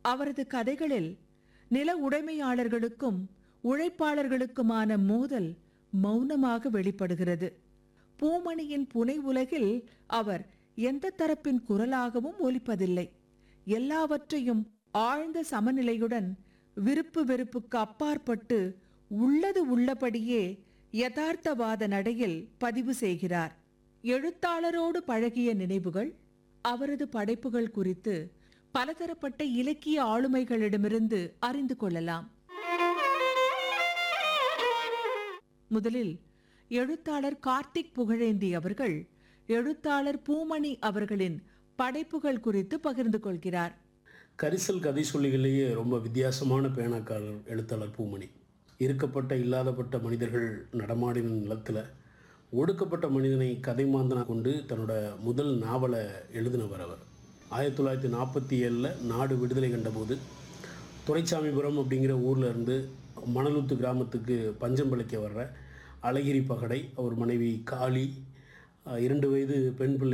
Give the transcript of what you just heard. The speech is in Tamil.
அவரது கதைகளில் நில உடைமையாளர்களுக்கும் உழைப்பாளர்களுக்குமான மோதல் மௌனமாக வெளிப்படுகிறது பூமணியின் புனை உலகில் அவர் எந்த தரப்பின் குரலாகவும் ஒலிப்பதில்லை எல்லாவற்றையும் ஆழ்ந்த சமநிலையுடன் விருப்பு வெறுப்புக்கு அப்பாற்பட்டு உள்ளது உள்ளபடியே யதார்த்தவாத நடையில் பதிவு செய்கிறார் எழுத்தாளரோடு பழகிய நினைவுகள் அவரது படைப்புகள் குறித்து பலதரப்பட்ட இலக்கிய ஆளுமைகளிடமிருந்து அறிந்து கொள்ளலாம் முதலில் எழுத்தாளர் கார்த்திக் புகழேந்தி அவர்கள் எழுத்தாளர் பூமணி அவர்களின் படைப்புகள் குறித்து பகிர்ந்து கொள்கிறார் கரிசல் கதை சொல்லிகளிலேயே ரொம்ப வித்தியாசமான பேனாக்காரர் எழுத்தாளர் பூமணி இருக்கப்பட்ட இல்லாதப்பட்ட மனிதர்கள் நடமாடின நிலத்தில் ஒடுக்கப்பட்ட மனிதனை கதை மாந்தனா கொண்டு தன்னோட முதல் நாவலை எழுதினவர் அவர் ஆயிரத்தி தொள்ளாயிரத்தி நாற்பத்தி ஏழில் நாடு விடுதலை கண்டபோது துரைச்சாமிபுரம் அப்படிங்கிற ஊரில் இருந்து மணலுத்து கிராமத்துக்கு பஞ்சம் பிழைக்க வர்ற அழகிரி பகடை அவர் மனைவி காளி அஹ், இரண்டு வயது பெண் பிள்ளை